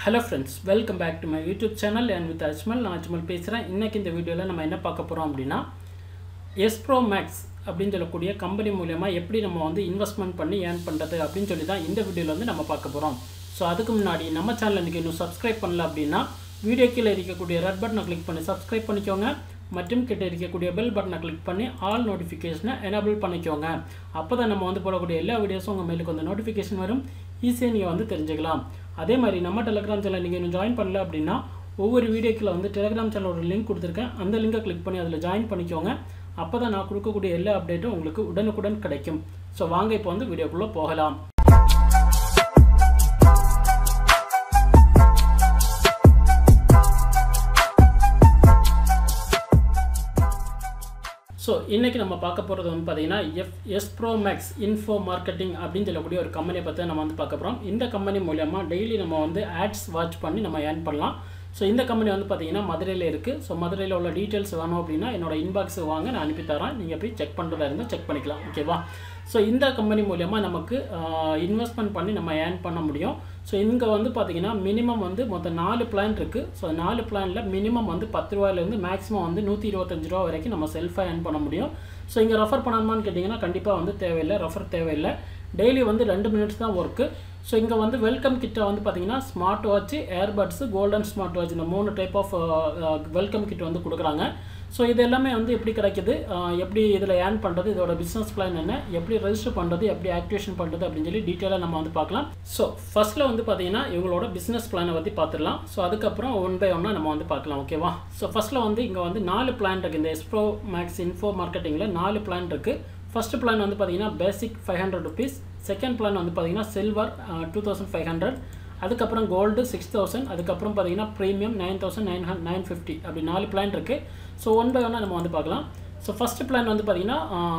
hello friends welcome back to my YouTube channel and with Ajmal நான் அஜ்மல் பேசுகிறேன் இன்றைக்கி இந்த வீடியோவில் நம்ம என்ன பார்க்க போகிறோம் அப்படின்னா எஸ்ப்ரோ மேக்ஸ் அப்படின்னு சொல்லக்கூடிய கம்பெனி மூலயமா எப்படி நம்ம வந்து இன்வெஸ்ட்மெண்ட் பண்ணி ஏர்ன் பண்ணுறது அப்படின்னு சொல்லி தான் இந்த வீடியோவில் வந்து நம்ம பார்க்க போகிறோம் ஸோ அதுக்கு முன்னாடி நம்ம சேனல் இன்றைக்கி இன்னும் சப்ஸ்கிரைப் பண்ணல அப்படின்னா வீடியோ கீழே இருக்கக்கூடிய ரெட் பட்டனை கிளிக் பண்ணி சப்ஸ்கிரைப் பண்ணிக்கோங்க மற்றும் கிட்ட இருக்கக்கூடிய பெல் பட்டனை கிளிக் பண்ணி ஆல் நோட்டிஃபிகேஷனை எனேபிள் பண்ணிக்கோங்க அப்போ தான் நம்ம வந்து போடக்கூடிய எல்லா வீடியோஸும் உங்கள் மெயிலுக்கு வந்து நோட்டிஃபிகேஷன் வரும் ஈஸியாக நீங்கள் வந்து தெரிஞ்சுக்கலாம் அதே மாதிரி நம்ம டெலிகிராம் சேனல் நீங்கள் இன்னும் ஜாயின் பண்ணல அப்படின்னா ஒவ்வொரு வீடியோக்கில் வந்து டெலிகிராம் சேனலோட லிங்க் கொடுத்துருக்கேன் அந்த லிங்கை கிளிக் பண்ணி அதில் ஜாயின் பண்ணிக்கோங்க அப்போ தான் நான் கொடுக்கக்கூடிய எல்லா அப்டேட்டும் உங்களுக்கு உடனுக்குடன் கிடைக்கும் ஸோ வாங்க இப்போ வந்து வீடியோக்குள்ளே போகலாம் ஸோ இன்றைக்கி நம்ம பார்க்க போகிறது வந்து பார்த்தீங்கன்னா எஃப் எஸ்ப்ரோ மேக்ஸ் இன்ஃபோ மார்க்கெட்டிங் அப்படின்னு சொல்லக்கூடிய ஒரு கம்பெனியை பற்றி நம்ம வந்து பார்க்க போகிறோம் இந்த கம்பெனி மூலயமா டெய்லி நம்ம வந்து ஆட்ஸ் வாட்ச் பண்ணி நம்ம ஏர்ன் பண்ணலாம் ஸோ இந்த கம்பெனி வந்து பார்த்தீங்கன்னா மதுரையில் இருக்குது ஸோ மதுரையில் உள்ள டீட்டெயில்ஸ் வேணும் அப்படின்னா என்னோட இன்பாக்ஸ் வாங்க நான் அனுப்பி தரேன் நீங்கள் போய் செக் பண்ணுறதா இருந்தால் செக் பண்ணிக்கலாம் ஓகேவா ஸோ இந்த கம்பெனி மூலயமா நமக்கு இன்வெஸ்ட்மெண்ட் பண்ணி நம்ம ஏர்ன் பண்ண முடியும் ஸோ இங்கே வந்து பார்த்தீங்கன்னா மினிமம் வந்து மொத்தம் நாலு பிளான் இருக்குது ஸோ நாலு பிளானில் மினிமம் வந்து பத்து ரூபாயிலேருந்து மேக்ஸிமம் வந்து நூற்றி இருபத்தஞ்சு ரூபா வரைக்கும் நம்ம செல்ஃபாக ஏர்ன் பண்ண முடியும் ஸோ இங்கே ரெஃபர் பண்ணணுமான்னு கேட்டிங்கன்னா கண்டிப்பாக வந்து தேவையில்லை ரெஃபர் தேவையில்லை டெய்லி வந்து ரெண்டு மினிட்ஸ் தான் ஒர்க்கு ஸோ இங்கே வந்து வெல்கம் கிட்ட வந்து பார்த்தீங்கன்னா smart watch earbuds golden smart watch இந்த மூணு டைப் ஆஃப் வெல்கம் கிட் வந்து கொடுக்குறாங்க ஸோ இது எல்லாமே வந்து எப்படி கிடைக்குது எப்படி இதில் ஏர்ன் பண்ணுறது இதோட பிஸ்னஸ் பிளான் என்ன எப்படி ரெஜிஸ்டர் பண்ணுறது எப்படி ஆக்டிவேஷன் பண்ணுறது அப்படின்னு சொல்லி டீட்டெயிலாக நம்ம வந்து பார்க்கலாம் ஸோ ஃபஸ்ட்டில் வந்து பார்த்தீங்கன்னா இவங்களோட பிஸ்னஸ் பிளானை பற்றி பார்த்துடலாம் ஸோ அதுக்கப்புறம் ஒன் பை ஒன்னாக நம்ம வந்து பார்க்கலாம் ஓகேவா ஸோ ஃபஸ்ட்டில் வந்து இங்கே வந்து நாலு பிளான் இருக்குது இந்த எஸ்ப்ரோ மேக்ஸ் இன்ஃபோ மார்க்கெட்டிங்கில் நாலு பிளான் இருக்குது ஃபஸ்ட்டு பிளான் வந்து பார்த்தீங்கன்னா basic five hundred rupees second plan வந்து பார்த்தீங்கன்னா silver two thousand five hundred அதுக்கப்புறம் கோல்டு சிக்ஸ் தௌசண்ட் அதுக்கப்புறம் பார்த்தீங்கன்னா premium nine thousand nine hundred nine fifty அப்படி நாலு பிளான் இருக்குது ஸோ ஒன் பை ஒன்னாக நம்ம வந்து பார்க்கலாம் ஸோ ஃபஸ்ட்டு பிளான் வந்து பார்த்தீங்கன்னா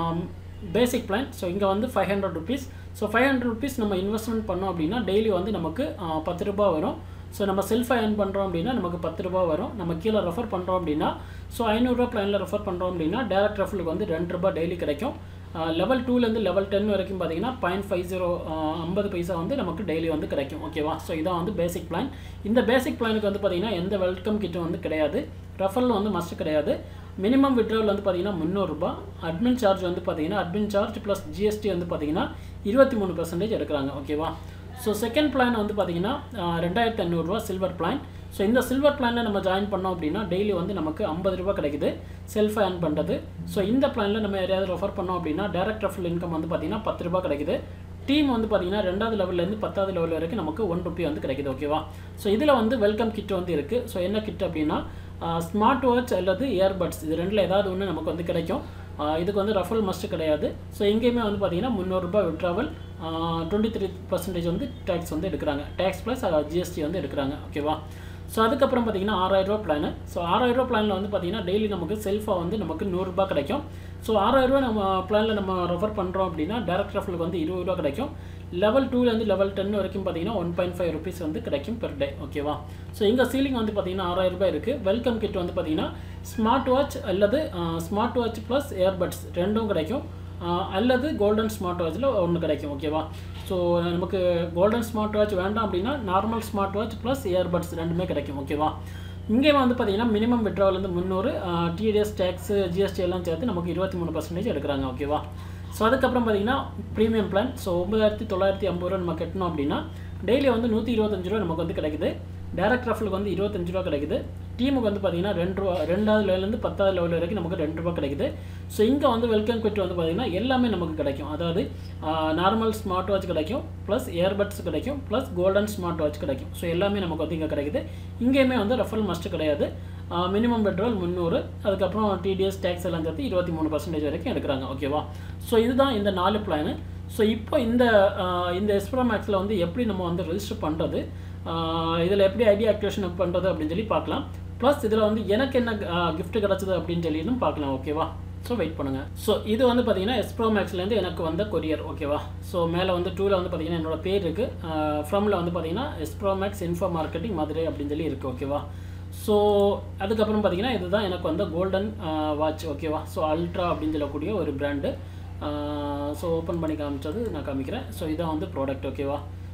பேசிக் பிளான் ஸோ இங்கே வந்து five hundred rupees so five hundred rupees நம்ம இன்வெஸ்ட்மெண்ட் பண்ணோம் அப்படின்னா டெய்லி வந்து நமக்கு பத்து ரூபா வரும் ஸோ நம்ம செல்ஃபாக ஏர்ன் பண்ணுறோம் அப்படின்னா நமக்கு பத்து ரூபா வரும் நம்ம கீழே ரெஃபர் பண்ணுறோம் அப்படின்னா ஸோ ஐநூறுரூவா பிளானில் ரெஃபர் பண்ணுறோம் அப்படின்னா டேரக்ட் ரெஃபருக்கு வந்து ரெண்டு ரூபா டெய்லி கிடைக்கும் லெவல் டூலேருந்து லெவல் டென் வரைக்கும் பார்த்தீங்கன்னா பாயிண்ட் ஃபைவ் ஜீரோ ஐம்பது பைசா வந்து நமக்கு டெய்லி வந்து கிடைக்கும் ஓகேவா ஸோ இதான் வந்து பேசிக் பிளான் இந்த பேசிக் பிளானுக்கு வந்து பார்த்தீங்கன்னா எந்த வெல்கம் கிட்டும் வந்து கிடையாது ரெஃபரில் வந்து மஸ்ட் கிடையாது மினிமம் விட்ராவல் வந்து பார்த்தீங்கன்னா முந்நூறுரூபா அட்மின் சார்ஜ் வந்து பார்த்தீங்கன்னா அட்மின் சார்ஜ் ப்ளஸ் ஜிஎஸ்டி வந்து பார்த்தீங்கன்னா இருபத்தி மூணு பர்சன்டேஜ் எடுக்கிறாங்க ஓகேவா ஸோ செகண்ட் பிளான் வந்து பார்த்தீங்கன்னா ரெண்டாயிரத்தி ஐநூறுரூவா சில்வர் பிளான் ஸோ இந்த சில்வர் பிளானில் நம்ம ஜாயின் பண்ணோம் அப்படின்னா டெய்லி வந்து நமக்கு ஐம்பது ரூபா கிடைக்குது செல்ஃப் ஏர்ன் பண்ணுறது ஸோ இந்த பிளானில் நம்ம யாரையாவது ரெஃபர் பண்ணோம் அப்படின்னா டேரக்ட் ரெஃபர் இன்கம் வந்து பார்த்தீங்கன்னா பத்து ரூபா கிடைக்குது டீம் வந்து பார்த்தீங்கன்னா ரெண்டாவது லெவல்லேருந்து பத்தாவது லெவல் வரைக்கும் நமக்கு ஒன் ருபி வந்து கிடைக்குது ஓகேவா ஸோ இதில் வந்து வெல்கம் கிட் வந்து இருக்குது ஸோ என்ன கிட் அப்படின்னா ஸ்மார்ட் வாட்ச் அல்லது இயர்பட்ஸ் இது ரெண்டில் ஏதாவது ஒன்று நமக்கு வந்து கிடைக்கும் இதுக்கு வந்து ரஃபல் மஸ்ட் கிடையாது ஸோ எங்கேயுமே வந்து பார்த்தீங்கன்னா முந்நூறுரூபா விட்ராவல் டுவெண்ட்டி த்ரீ பர்சன்டேஜ் வந்து டேக்ஸ் வந்து எடுக்கிறாங்க டேக்ஸ் ப்ளஸ் ஜிஎஸ்டி வந்து எடுக்கிறாங்க ஓகேவா ஸோ அதுக்கப்புறம் பார்த்தீங்கன்னா ஆறாயிரரூவா பிளானு ஸோ ஆறாயிரரூவா பிளானில் வந்து பார்த்தீங்கன்னா டெய்லி நமக்கு செல்ஃபாக வந்து நமக்கு நூறுரூபா கிடைக்கும் ஸோ ஆறாயிரரூவா நம்ம பிளானில் நம்ம ரெஃபர் பண்ணுறோம் அப்படின்னா டேரக்ட் ரெஃபருக்கு வந்து இருபது ரூபா கிடைக்கும் லெவல் டூலேருந்து லெவல் டென் வரைக்கும் பார்த்தீங்கன்னா ஒன் பாயிண்ட் ஃபைவ் ருபீஸ் வந்து கிடைக்கும் பெர் டே ஓகேவா ஸோ எங்கள் சீலிங் வந்து பார்த்தீங்கன்னா ஆறாயிரம் ரூபாய் இருக்குது வெல்கம் கிட் வந்து பார்த்தீங்கன்னா ஸ்மார்ட் வாட்ச் அல்லது ஸ்மார்ட் வாட்ச் ப்ளஸ் ஏர்பட்ஸ் ரெண்டும் கிடைக்கும் அல்லது கோல்டன் ஸ்மார்ட் வாட்சில் ஒன்று கிடைக்கும் ஓகேவா ஸோ நமக்கு கோல்டன் ஸ்மார்ட் வாட்ச் வேண்டாம் அப்படின்னா normal smart watch plus earbuds ரெண்டுமே கிடைக்கும் ஓகேவா இங்கே வந்து பார்த்தீங்கன்னா மினிமம் விட்ராவல் முந்நூறு டிடிஎஸ் டேக்ஸு ஜிஎஸ்டி எல்லாம் சேர்த்து நமக்கு இருபத்தி மூணு பர்சன்டேஜ் எடுக்கிறாங்க ஓகேவா ஸோ அதுக்கப்புறம் பார்த்தீங்கன்னா ப்ரீமியம் பிளான் ஸோ ஒம்பதாயிரத்தி தொள்ளாயிரத்தி ஐம்பது ரூபா நம்ம கட்டணும் அப்படின்னா டெய்லி வந்து நூற்றி இருபத்தஞ்சு ரூபா நமக்கு வந்து கிடைக்குது டேரக்ட் ரஃபலுக்கு வந்து இருபத்தஞ்சு ரூபா கிடைக்குது டீமுக்கு வந்து பார்த்தீங்கன்னா ரெண்டு ரூபா ரெண்டாவது லெவலேருந்து பத்தாவது லெவல் வரைக்கும் நமக்கு ரெண்டு ரூபா கிடைக்குது ஸோ இங்கே வந்து வெல்கம் கிட் வந்து பார்த்தீங்கன்னா எல்லாமே நமக்கு கிடைக்கும் அதாவது நார்மல் ஸ்மார்ட் வாட்ச் கிடைக்கும் ப்ளஸ் இயர்பட்ஸ் கிடைக்கும் ப்ளஸ் கோல்டன் ஸ்மார்ட் வாட்ச் கிடைக்கும் ஸோ எல்லாமே நமக்கு வந்து இங்கே கிடைக்குது இங்கேயுமே வந்து ரெஃபரல் மஸ்ட் கிடையாது மினிமம் பெட்ரோல் முந்நூறு அதுக்கப்புறம் டிடிஎஸ் டேக்ஸ் எல்லாம் சேர்த்து இருபத்தி மூணு பர்சன்டேஜ் வரைக்கும் எடுக்கிறாங்க ஓகேவா ஸோ இதுதான் இந்த நாலு பிளானு ஸோ இப்போ இந்த இந்த எஸ்ப்ரோ மேக்ஸில் வந்து எப்படி நம்ம வந்து ரெஜிஸ்டர் பண்ணுறது இதில் எப்படி ஐடி ஆக்டிவேஷன் பண்ணுறது அப்படின்னு சொல்லி பார்க்கலாம் ப்ளஸ் இதில் வந்து எனக்கு என்ன கிஃப்ட் கிடச்சிது அப்படின்னு சொல்லியும் பார்க்கலாம் ஓகேவா ஸோ வெயிட் பண்ணுங்கள் ஸோ இது வந்து பார்த்தீங்கன்னா எஸ்ப்ரோ மேக்ஸ்லேருந்து எனக்கு வந்த கொரியர் ஓகேவா ஸோ மேலே வந்து டூவில் வந்து பார்த்தீங்கன்னா என்னோட பேர் இருக்குது ஃப்ரமில் வந்து பார்த்தீங்கன்னா எஸ்ப்ரோ மேக்ஸ் இன்ஃபோ மார்க்கெட்டிங் மதுரை அப்படின்னு சொல்லி இருக்குது ஓகேவா ஸோ அதுக்கப்புறம் பார்த்தீங்கன்னா இதுதான் எனக்கு வந்த கோல்டன் வாட்ச் ஓகேவா ஸோ அல்ட்ரா அப்படின்னு சொல்லக்கூடிய ஒரு பிராண்டு ஸோ ஓப்பன் பண்ணி காமிச்சது நான் காமிக்கிறேன் ஸோ இதான் வந்து ப்ராடக்ட் ஓகேவா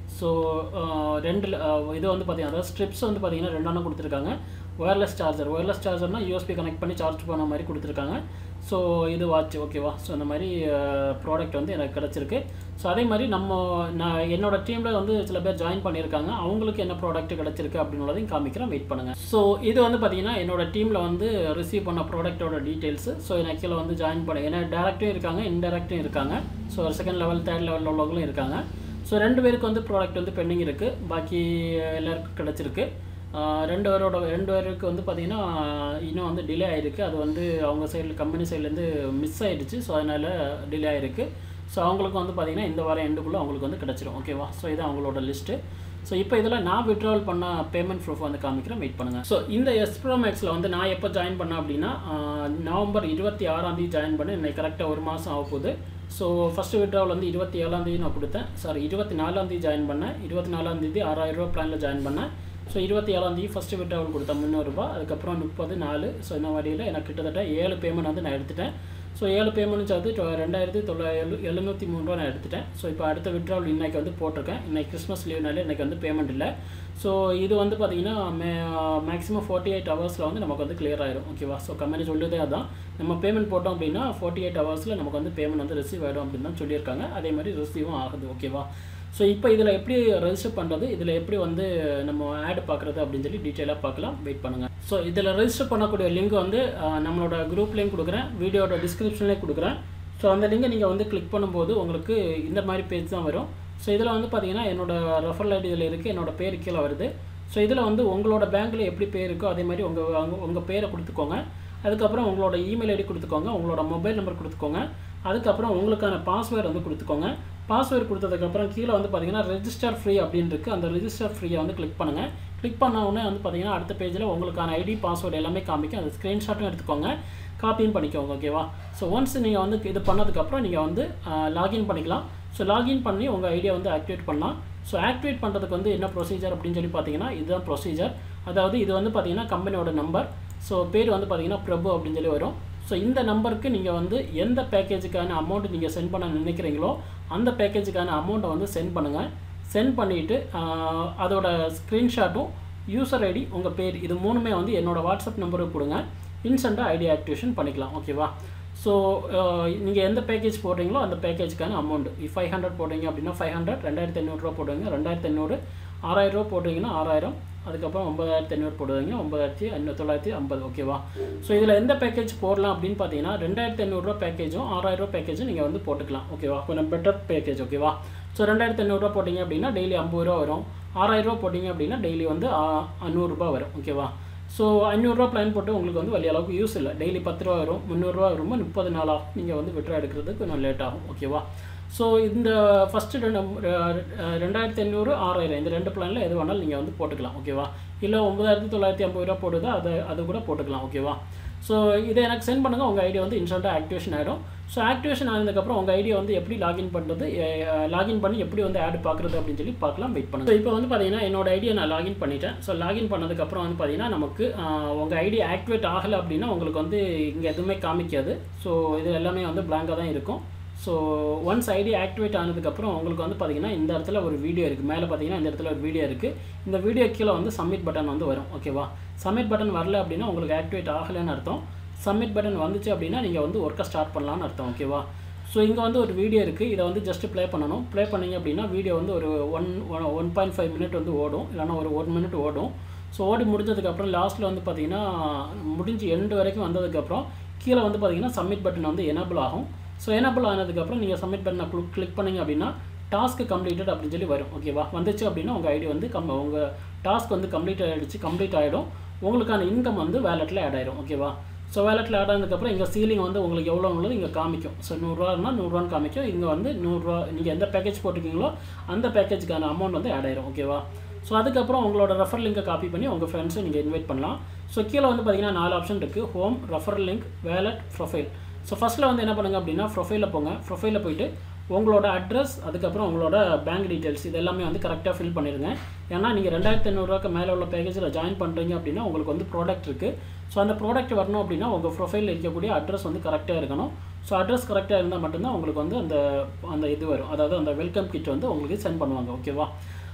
ஸோ ரெண்டு இது வந்து பார்த்தீங்கன்னா அதாவது ஸ்ட்ரிப்ஸ் வந்து பார்த்தீங்கன்னா ரெண்டான கொடுத்துருக்காங்க ஒயர்லெஸ் சார்ஜர் ஒயர்லெஸ் சார்ஜர்னால் யூஎஸ்பி கனெக்ட் பண்ணி சார்ஜ் பண்ண மாதிரி கொடுத்துருக்காங்க ஸோ இது வாட்ச் ஓகேவா ஸோ இந்த மாதிரி ப்ராடக்ட் வந்து எனக்கு கிடச்சிருக்கு ஸோ அதே மாதிரி நம்ம நான் என்னோட டீமில் வந்து சில பேர் ஜாயின் பண்ணியிருக்காங்க அவங்களுக்கு என்ன ப்ராடக்ட் கிடச்சிருக்கு அப்படின்றதையும் காமிக்கிறேன் வெயிட் பண்ணுங்கள் ஸோ இது வந்து பார்த்தீங்கன்னா என்னோட டீமில் வந்து ரிசீவ் பண்ண ப்ராடக்ட்டோட டீட்டெயில்ஸ் ஸோ எனக்கு கீழே வந்து ஜாயின் பண்ண ஏன்னா டேரக்ட்டும் இருக்காங்க இன்டெரக்ட்டும் இருக்காங்க ஸோ செகண்ட் லெவல் தேர்ட் லெவலில் உள்ளவங்களும் இருக்காங்க ஸோ ரெண்டு பேருக்கு வந்து ப்ராடக்ட் வந்து பெண்டிங் இருக்குது பாக்கி எல்லாருக்கும் கிடச்சிருக்கு ரெண்டு பேரோட ரெண்டு பேருக்கு வந்து பார்த்திங்கன்னா இன்னும் வந்து டிலே ஆகிருக்கு அது வந்து அவங்க சைடில் கம்பெனி சைட்லேருந்து மிஸ் ஆகிடுச்சு ஸோ அதனால் டிலே ஆகிருக்கு ஸோ அவங்களுக்கு வந்து பார்த்திங்கன்னா இந்த வாரம் எண்டுக்குள்ளே அவங்களுக்கு வந்து கிடச்சிரும் ஓகேவா ஸோ இது அவங்களோட லிஸ்ட்டு ஸோ இப்போ இதில் நான் விட்ராவல் பண்ண பேமெண்ட் ப்ரூஃப் வந்து காமிக்கிறேன் வெயிட் பண்ணுங்கள் ஸோ இந்த எஸ்ப்ரோ மேக்ஸில் வந்து நான் எப்போ ஜாயின் பண்ணேன் அப்படின்னா நவம்பர் இருபத்தி ஆறாந்தேதி ஜாயின் பண்ணேன் இன்னைக்கு கரெக்டாக ஒரு மாதம் ஆக போகுது ஸோ ஃபஸ்ட்டு விட்ராவல் வந்து இருபத்தி ஏழாந்தேதி நான் கொடுத்தேன் சாரி இருபத்தி நாலாந்தேதி ஜாயின் பண்ணேன் இருபத்தி நாலாந்தேதி ஆறாயிரரூவா ப்ளானில் ஜாயின் பண்ணேன் ஸோ இருபத்தி ஏழாந்தேதி ஃபஸ்ட்டு விட்ராவல் கொடுத்தேன் முந்நூறுரூபா அதுக்கப்புறம் முப்பது நாலு ஸோ இந்த வழியில் எனக்கு கிட்டத்தட்ட ஏழு பேமெண்ட் வந்து நான் எடுத்துட்டேன் ஸோ ஏழு பேமெண்ட் சேர்த்து ரெண்டாயிரத்தி தொள்ளாயிரம் எழுநூற்றி மூணு ரூபா நான் எடுத்துட்டேன் ஸோ இப்போ அடுத்த விட்ராவல் இன்றைக்கி வந்து போட்டிருக்கேன் இன்றைக்கி கிறிஸ்மஸ் லீவ்னால இன்றைக்கி வந்து பேமெண்ட் இல்லை ஸோ இது வந்து பார்த்திங்கன்னா மே மேக்ஸிமம் ஃபார்ட்டி எயிட் ஹவர்ஸில் வந்து நமக்கு வந்து கிளியர் ஆயிடும் ஓகேவா ஸோ கம்பெனி சொல்லுதே அதான் நம்ம பேமெண்ட் போட்டோம் அப்படின்னா ஃபார்ட்டி எயிட் ஹவர்ஸில் நமக்கு வந்து பேமெண்ட் வந்து ரிசீவ் ஆகிடும் அப்படின்னு தான் சொல்லியிருக்காங்க அதே மாதிரி ரிசீவும் ஆகுது ஓகேவா ஸோ இப்போ இதில் எப்படி ரெஜிஸ்டர் பண்ணுறது இதில் எப்படி வந்து நம்ம ஆட் பார்க்குறது அப்படின்னு சொல்லி டீட்டெயிலாக பார்க்கலாம் வெயிட் பண்ணுங்கள் ஸோ இதில் ரெஜிஸ்டர் பண்ணக்கூடிய லிங்க் வந்து நம்மளோட குரூப்லேயும் கொடுக்குறேன் வீடியோட டிஸ்கிரிப்ஷன்லேயும் கொடுக்குறேன் ஸோ அந்த லிங்கை நீங்கள் வந்து கிளிக் பண்ணும்போது உங்களுக்கு இந்த மாதிரி பேஜ் தான் வரும் ஸோ இதில் வந்து பார்த்தீங்கன்னா என்னோட ரெஃபரல் ஐடி இதில் இருக்குது என்னோட பேர் கீழே வருது ஸோ இதில் வந்து உங்களோட பேங்க்கில் எப்படி பேர் இருக்கோ அதே மாதிரி உங்கள் உங்கள் பேரை கொடுத்துக்கோங்க அதுக்கப்புறம் உங்களோட இமெயில் ஐடி கொடுத்துக்கோங்க உங்களோட மொபைல் நம்பர் கொடுத்துக்கோங்க அதுக்கப்புறம் உங்களுக்கான பாஸ்வேர்டு வந்து கொடுத்துக்கோங்க பாஸ்வேர்டு கொடுத்ததுக்கப்புறம் கீழே வந்து பார்த்தீங்கன்னா ரெஜிஸ்டர் ஃப்ரீ அப்படின்னு இருக்குது அந்த ரெஜிஸ்டர் ஃப்ரீயை வந்து கிளிக் பண்ணுங்கள் கிளிக் பண்ண உடனே வந்து பார்த்தீங்கன்னா அடுத்த பேஜில் உங்களுக்கான ஐடி பாஸ்வேர்டு எல்லாமே காமிக்கும் அந்த ஸ்க்ரீன்ஷாட்டும் எடுத்துக்கோங்க காப்பியும் பண்ணிக்கோங்க ஓகேவா ஸோ ஒன்ஸ் நீங்கள் வந்து இது பண்ணதுக்கப்புறம் நீங்கள் வந்து லாகின் பண்ணிக்கலாம் ஸோ லாகின் பண்ணி உங்கள் ஐடியா வந்து ஆக்டிவேட் பண்ணலாம் ஸோ ஆக்டிவேட் பண்ணுறதுக்கு வந்து என்ன ப்ரொசீஜர் அப்படின்னு சொல்லி பார்த்தீங்கன்னா இதுதான் ப்ரொசீஜர் அதாவது இது வந்து பார்த்தீங்கன்னா கம்பெனியோட நம்பர் ஸோ பேர் வந்து பார்த்தீங்கன்னா பிரபு அப்படின்னு சொல்லி வரும் ஸோ இந்த நம்பருக்கு நீங்கள் வந்து எந்த பேக்கேஜுக்கான அமௌண்ட் நீங்கள் சென்ட் பண்ண நினைக்கிறீங்களோ அந்த பேக்கேஜுக்கான அமௌண்ட்டை வந்து சென்ட் பண்ணுங்கள் சென்ட் பண்ணிவிட்டு அதோட ஸ்க்ரீன்ஷாட்டும் யூசர் ஐடி உங்கள் பேர் இது மூணுமே வந்து என்னோடய வாட்ஸ்அப் நம்பருக்கு கொடுங்க இன்ஸ்டண்ட்டாக ஐடி ஆக்டிவேஷன் பண்ணிக்கலாம் ஓகேவா ஸோ நீங்கள் எந்த பேக்கேஜ் போடுறீங்களோ அந்த பேக்கேஜுக்கான அமௌண்ட் ஃபைவ் ஹண்ட்ரட் போடுறீங்க அப்படின்னா ஃபைவ் ஹண்ட்ரட் ரெண்டாயிரத்தி ஐநூறுரூவா போடுவீங்க ரெண்டாயிரத்தி ஐநூறு ஆறாயிரரூவா போடுறீங்கன்னா ஆறாயிரம் அதுக்கப்புறம் ஒம்பதாயிரத்தி ஐநூறு போடுவீங்க ஒம்பதாயிரத்தி ஐநூறு தொள்ளாயிரத்தி ஐம்பது ஓகேவா ஸோ இதில் எந்த பேக்கேஜ் போடலாம் அப்படின்னு பார்த்தீங்கன்னா ரெண்டாயிரத்தி ஐநூறுரூவா பேக்கேஜும் ஆறாயிரரூவா பேக்கேஜும் நீங்கள் வந்து போட்டுக்கலாம் ஓகேவா கொஞ்சம் பெட்டர் பேக்கேஜ் ஓகேவா ஸோ ரெண்டாயிரத்தி ஐநூறுரூவா போட்டிங்க அப்படின்னா டெய்லி ஐம்பது ரூபா வரும் ஆறாயிரரூவா போட்டிங்க அப்படின்னா டெய்லி வந்து நூறுரூபா வரும் ஓகேவா ஸோ ஐநூறுரூவா பிளான் போட்டு உங்களுக்கு வந்து வழி அளவுக்கு யூஸ் இல்லை டெய்லி பத்து ரூபா வரும் முந்நூறுரூவா வரும்போது முப்பது நாளாகும் நீங்கள் வந்து விட்ரா எடுக்கிறதுக்கு கொஞ்சம் லேட் ஆகும் ஓகேவா ஸோ இந்த ஃபஸ்ட்டு ரெண்டு ரெண்டாயிரத்தி ஐநூறு ஆறாயிரம் இந்த ரெண்டு பிளானில் எது வேணாலும் நீங்கள் வந்து போட்டுக்கலாம் ஓகேவா இல்லை ஒம்பதாயிரத்தி தொள்ளாயிரத்தி ஐம்பது ரூபா போடுதோ அதை அது கூட போட்டுக்கலாம் ஓகேவா ஸோ இதை எனக்கு சென்ட் பண்ணுங்கள் உங்கள் ஐடியா வந்து இன்ஸ்டண்ட்டாக ஆக்டிவேஷன் ஆகிடும் ஸோ ஆக்டிவேஷன் ஆனதுக்கப்புறம் உங்கள் ஐடியா வந்து எப்படி லாகின் பண்ணுறது லாகின் பண்ணி எப்படி வந்து ஆட் பார்க்குறது அப்படின்னு சொல்லி பார்க்கலாம் வெயிட் பண்ணுங்கள் ஸோ இப்போ வந்து பார்த்தீங்கன்னா என்னோட ஐடியா நான் லாகின் பண்ணிட்டேன் ஸோ லாகின் பண்ணதுக்கப்புறம் வந்து பார்த்தீங்கன்னா நமக்கு உங்கள் ஐடியா ஆக்டிவேட் ஆகலை அப்படின்னா உங்களுக்கு வந்து இங்கே எதுவுமே காமிக்காது ஸோ இது எல்லாமே வந்து பிளாங்காக தான் இருக்கும் ஸோ ஒன்ஸ் ஐடி ஆக்டிவேட் ஆனதுக்கப்புறம் உங்களுக்கு வந்து பார்த்தீங்கன்னா இந்த இடத்துல ஒரு வீடியோ இருக்குது மேலே பார்த்தீங்கன்னா இந்த இடத்துல ஒரு வீடியோ இருக்குது இந்த வீடியோ கீழே வந்து சப்மிட் பட்டன் வந்து வரும் ஓகேவா சப்மிட் பட்டன் வரல அப்படின்னா உங்களுக்கு ஆக்டிவேட் ஆகலைன்னு அர்த்தம் சப்மிட் பட்டன் வந்துச்சு அப்படின்னா நீங்கள் வந்து ஒர்க்கை ஸ்டார்ட் பண்ணலான்னு அர்த்தம் ஓகேவா ஸோ இங்கே வந்து ஒரு வீடியோ இருக்குது இதை வந்து ஜஸ்ட் ப்ளே பண்ணணும் ப்ளே பண்ணிங்க அப்படின்னா வீடியோ வந்து ஒரு one one point five minute வந்து ஓடும் இல்லைனா ஒரு ஒன் மினிட் ஓடும் ஸோ ஓடி முடிஞ்சதுக்கப்புறம் லாஸ்ட்டில் வந்து பார்த்தீங்கன்னா முடிஞ்சு எண்டு வரைக்கும் வந்ததுக்கப்புறம் கீழே வந்து பார்த்தீங்கன்னா சப்மிட் பட்டன் வந்து எனபிள் ஆகும் ஸோ எனபிள் ஆனதுக்கப்புறம் நீங்கள் சப்மிட் பட்டனை கிளிக் கிளிக் பண்ணிங்க அப்படின்னா டாஸ்க்கு கம்ப்ளீட்டட் அப்படின்னு சொல்லி வரும் ஓகேவா வந்துச்சு அப்படின்னா உங்கள் ஐடி வந்து கம் உங்கள் டாஸ்க் வந்து கம்ப்ளீட் ஆகிடுச்சு கம்ப்ளீட் ஆகிடும் உங்களுக்கான இன்கம் வந்து வேலெட்டில் ஆட் ஆயிடும் ஓகேவா ஸோ வேலெட்டில் ஆட் ஆனதுக்கப்புறம் இங்கே சீலிங் வந்து உங்களுக்கு எவ்வளோ உள்ளது இங்கே காமிக்கும் ஸோ நூறுரூவானா நூறுரூவான்னு காமிக்கும் இங்கே வந்து நூறுரூவா நீங்கள் எந்த பேக்கேஜ் போட்டிருக்கீங்களோ அந்த பேக்கேஜுக்கான அமௌண்ட் வந்து ஆட் ஆயிரும் ஓகேவா ஸோ அதுக்கப்புறம் உங்களோட ரெஃபர் லிங்கை காப்பி பண்ணி உங்கள் ஃப்ரெண்ட்ஸை நீங்கள் இன்வைட் பண்ணலாம் ஸோ கீழே வந்து பார்த்தீங்கன்னா நாலு ஆப்ஷன் இருக்குது home refer link wallet profile so ஃபஸ்ட்டில் வந்து என்ன பண்ணுங்கள் அப்படின்னா ப்ரொஃபைலில் போங்க ப்ரொஃபைலில் போயிட்டு உங்களோட அட்ரஸ் அதுக்கப்புறம் உங்களோட பேங்க் டீட்டெயில்ஸ் இது எல்லாமே வந்து கரெக்டாக ஃபில் பண்ணிடுங்க ஏன்னா நீங்கள் ரெண்டாயிரத்தி ஐநூறுரூவாக்கு மேலே உள்ள பேக்கேஜில் ஜாயின் பண்ணுறீங்க அப்படின்னா உங்களுக்கு வந்து ப்ராடக்ட் இருக்குது ஸோ அந்த ப்ராடக்ட் வரணும் அப்படின்னா உங்கள் ப்ரொஃபைலில் இருக்கக்கூடிய அட்ரஸ் வந்து கரெக்டாக இருக்கணும் ஸோ அட்ரஸ் கரெக்டாக இருந்தால் மட்டும்தான் உங்களுக்கு வந்து அந்த அந்த இது வரும் அதாவது அந்த வெல்கம் கிட் வந்து உங்களுக்கு சென்ட் பண்ணுவாங்க ஓகேவா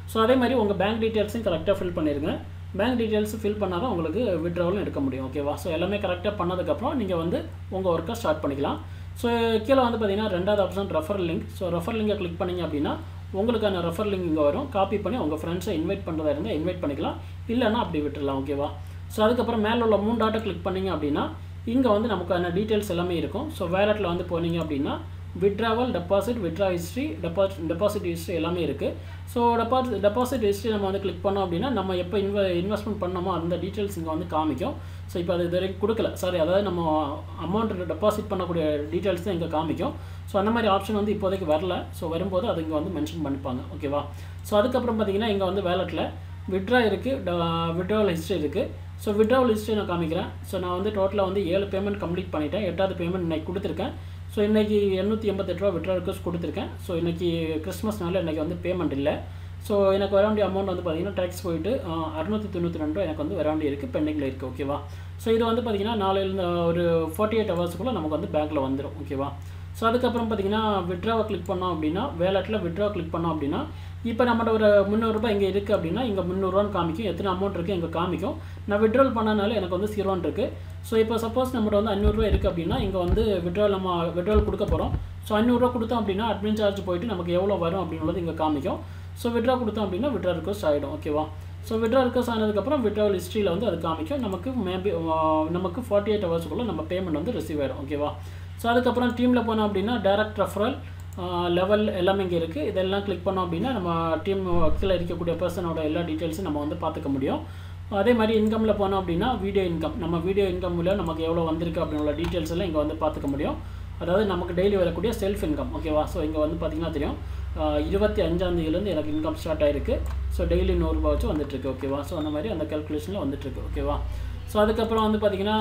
ஸோ அதே மாதிரி உங்கள் பேங்க் டீட்டெயில்ஸையும் கரெக்டாக ஃபில் பண்ணிடுங்க பேங்க் டீட்டெயில்ஸ் ஃபில் பண்ணால் தான் உங்களுக்கு விட்ராவலும் எடுக்க முடியும் ஓகேவா ஸோ எல்லாமே கரெக்டாக பண்ணதுக்கப்புறம் நீங்கள் வந்து உங்கள் ஒர்க்கை ஸ்டார்ட் பண்ணிக்கலாம் ஸோ கீழே வந்து பார்த்தீங்கன்னா ரெண்டாவது option refer link so refer லிங்கை கிளிக் பண்ணிங்க அப்படின்னா உங்களுக்கான ரெஃபர் லிங்க் இங்கே வரும் காப்பி பண்ணி உங்கள் ஃப்ரெண்ட்ஸை இன்வைட் பண்ணுறதா இருந்தால் இன்வைட் பண்ணிக்கலாம் இல்லைன்னா அப்படி விட்டுடலாம் ஓகேவா ஸோ அதுக்கப்புறம் மேலே உள்ள மூணு டாட்டை கிளிக் பண்ணிங்க அப்படின்னா இங்கே வந்து நமக்கான டீட்டெயில்ஸ் எல்லாமே இருக்கும் ஸோ வேலட்டில் வந்து போனீங்க அப்படின்னா withdrawal deposit withdraw history deposit deposit history எல்லாமே இருக்குது ஸோ டெபாசிட் டெபாசிட் ஹிஸ்ட்ரி நம்ம வந்து கிளிக் பண்ணோம் அப்படின்னா நம்ம எப்போ இன்வெ இன்வெஸ்ட்மெண்ட் பண்ணோமோ அந்த டீட்டெயில்ஸ் இங்கே வந்து காமிக்கும் ஸோ இப்போ அது இது வரைக்கும் கொடுக்கல சாரி அதாவது நம்ம அமௌண்ட் டெபாசிட் பண்ணக்கூடிய டீட்டெயில்ஸ் தான் இங்கே காமிக்கும் ஸோ அந்த மாதிரி ஆப்ஷன் வந்து இப்போதைக்கு வரல ஸோ வரும்போது அது இங்கே வந்து மென்ஷன் பண்ணிப்பாங்க ஓகேவா ஸோ அதுக்கப்புறம் பார்த்தீங்கன்னா இங்கே வந்து வேலட்டில் விட்ரா இருக்குது விட்ராவல் ஹிஸ்ட்ரி இருக்குது ஸோ விட்ராவல் ஹிஸ்ட்ரி நான் காமிக்கிறேன் ஸோ நான் வந்து டோட்டலாக வந்து ஏழு பேமெண்ட் கம்ப்ளீட் பண்ணிட்டேன் எட்டாவது பேமெண்ட் இன்னைக்கு கொடுத்துருக்கேன் ஸோ இன்றைக்கி எண்ணூற்றி எண்பத்தெட்டு ரூபா விட்ரா ரிக்வஸ்ட் கொடுத்துருக்கேன் ஸோ இன்றைக்கி கிறிஸ்மஸ்னால இன்றைக்கி வந்து பேமெண்ட் இல்லை ஸோ எனக்கு வர வேண்டிய அமௌண்ட் வந்து பார்த்தீங்கன்னா டேக்ஸ் போயிட்டு அறுநூற்றி தொண்ணூற்றி ரெண்டு ரூபா எனக்கு வந்து வர வேண்டிய இருக்குது பெண்டிங்கில் இருக்குது ஓகேவா ஸோ இது வந்து பார்த்தீங்கன்னா நாளையில ஒரு ஃபார்ட்டி எயிட் ஹவர்ஸுக்குள்ளே நமக்கு வந்து பேங்க்கில் வந்துடும் ஓகேவா ஸோ அதுக்கப்புறம் பார்த்தீங்கன்னா விட்ராவை கிளிக் பண்ணோம் அப்படின்னா வேலட்டில் விட்ரா கிளிக் பண்ணோம் அப்படின்னா இப்போ நம்மகிட்ட ஒரு முந்நூறுரூபா இங்கே இருக்குது அப்படின்னா இங்கே முந்நூறுரூவான்னு காமிக்கும் எத்தனை அமௌண்ட் இருக்குது இங்கே காமிக்கும் நான் விட்ரால் பண்ணனால எனக்கு வந்து ஜீரோன்னு இருக்குது ஸோ இப்போ சப்போஸ் நம்மகிட்ட வந்து அஞ்சூறுரூவா இருக்குது அப்படின்னா இங்கே வந்து விட்ரால் நம்ம விட்ரால் கொடுக்க போகிறோம் ஸோ அஞ்சூறுரூவா கொடுத்தோம் அப்படின்னா அட்மின் சார்ஜ் போயிட்டு நமக்கு எவ்வளோ வரும் அப்படின்றது இங்கே காமிக்கும் ஸோ விட்ரா கொடுத்தோம் அப்படின்னா விட்ரா ரிக்வஸ்ட் ஆகிடும் ஓகேவா ஸோ விட்ரா ரிக்வஸ்ட் ஆனதுக்கப்புறம் விட்ராவல் ஹிஸ்ட்ரியில் வந்து அது காமிக்கும் நமக்கு மேபி நமக்கு ஃபார்ட்டி எயிட் ஹவர்ஸுக்குள்ளே நம்ம பேமெண்ட் வந்து ரிசீவ் ஆகிடும் ஓகேவா ஸோ அதுக்கப்புறம் டீமில் போனோம் அப்படின்னா டேரக்ட் ரெஃபரல் லெவல் எல்லாமே இங்கே இருக்குது இதெல்லாம் கிளிக் பண்ணோம் அப்படின்னா நம்ம டீம் கீழே இருக்கக்கூடிய பர்சனோட எல்லா டீட்டெயில்ஸும் நம்ம வந்து பார்த்துக்க முடியும் அதே மாதிரி இன்கமில் போனோம் அப்படின்னா வீடியோ இன்கம் நம்ம வீடியோ இன்கம் மூலம் நமக்கு எவ்வளோ வந்திருக்கு அப்படின்ற டீட்டெயில்ஸ் எல்லாம் இங்கே வந்து பார்த்துக்க முடியும் அதாவது நமக்கு டெய்லி வரக்கூடிய செல்ஃப் இன்கம் ஓகேவா ஸோ இங்கே வந்து பார்த்திங்கன்னா தெரியும் இருபத்தி அஞ்சாந்தேதியிலேருந்து எனக்கு இன்கம் ஸ்டார்ட் ஆயிருக்கு ஸோ டெய்லி நூறுரூபா வச்சு வந்துட்டுருக்கு ஓகேவா ஸோ அந்த மாதிரி அந்த கேல்குலேஷனில் வந்துட்டுருக்கு ஓகேவா ஸோ அதுக்கப்புறம் வந்து பார்த்திங்கன்னா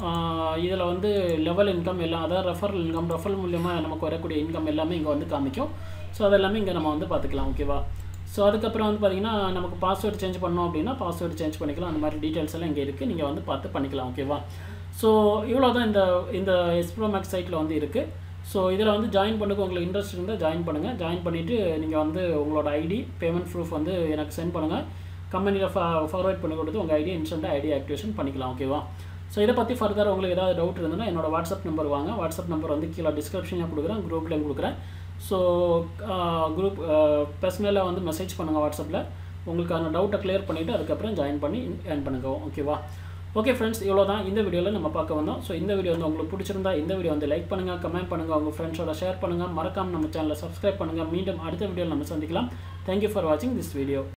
இதில் வந்து லெவல் இன்கம் எல்லாம் அதாவது ரெஃபரல் இன்கம் ரெஃபரல் மூலியமாக நமக்கு வரக்கூடிய இன்கம் எல்லாமே இங்கே வந்து காமிக்கும் ஸோ அதெல்லாமே இங்கே நம்ம வந்து பார்த்துக்கலாம் ஓகேவா ஸோ அதுக்கப்புறம் வந்து பார்த்திங்கன்னா நமக்கு பாஸ்வேர்டு சேஞ்ச் பண்ணோம் அப்படின்னா பாஸ்வேர்டு சேஞ்ச் பண்ணிக்கலாம் அந்த மாதிரி டீட்டெயில்ஸ் எல்லாம் இங்கே இருக்குது நீங்கள் வந்து பார்த்து பண்ணிக்கலாம் ஓகேவா ஸோ இவ்வளோ தான் இந்த இந்த எஸ்ப்ரோ மேக்ஸ் சைட்டில் வந்து இருக்குது ஸோ இதில் வந்து ஜாயின் பண்ணுங்க உங்களுக்கு இன்ட்ரெஸ்ட் இருந்தால் ஜாயின் பண்ணுங்கள் ஜாயின் பண்ணிவிட்டு நீங்கள் வந்து உங்களோட ஐடி பேமெண்ட் ப்ரூஃப் வந்து எனக்கு சென்ட் பண்ணுங்கள் கம்பெனியில் ஃபா ஃபார்வேர்ட் பண்ணி கொடுத்து உங்கள் ஐடி இன்ஸ்டண்ட்டாக ஐடி ஆக்டிவேஷன் பண்ணிக்கலாம் ஓகேவா ஸோ இதை பற்றி ஃபர்தர் உங்களுக்கு ஏதாவது டவுட் இருந்ததுன்னா என்னோட வாட்ஸ்அப் நம்பர் வாங்க வாட்ஸ்அப் நம்பர் வந்து கீழே டிஸ்கிரிப்ஷனில் கொடுக்குறேன் குரூப்லேயும் கொடுக்குறேன் ஸோ குரூப் பர்சனலாக வந்து மெசேஜ் பண்ணுங்கள் வாட்ஸ்அப்பில் உங்களுக்கான டவுட்டை கிளியர் பண்ணிவிட்டு அதுக்கப்புறம் ஜாயின் பண்ணி ஏர்ன் பண்ணுங்க ஓகேவா ஓகே ஃப்ரெண்ட்ஸ் இவ்வளோ தான் இந்த வீடியோவில் நம்ம பார்க்க வந்தோம் ஸோ இந்த வீடியோ வந்து உங்களுக்கு பிடிச்சிருந்தா இந்த வீடியோ வந்து லைக் பண்ணுங்கள் கமெண்ட் பண்ணுங்கள் உங்கள் ஃப்ரெண்ட்ஸோட ஷேர் பண்ணுங்கள் மறக்காமல் நம்ம சேனலை சப்ஸ்கிரைப் பண்ணுங்கள் மீண்டும் அடுத்த வீடியோவில் நம்ம சந்திக்கலாம் தேங்க்யூ ஃபார் வாட்சிங் திஸ் வீடியோ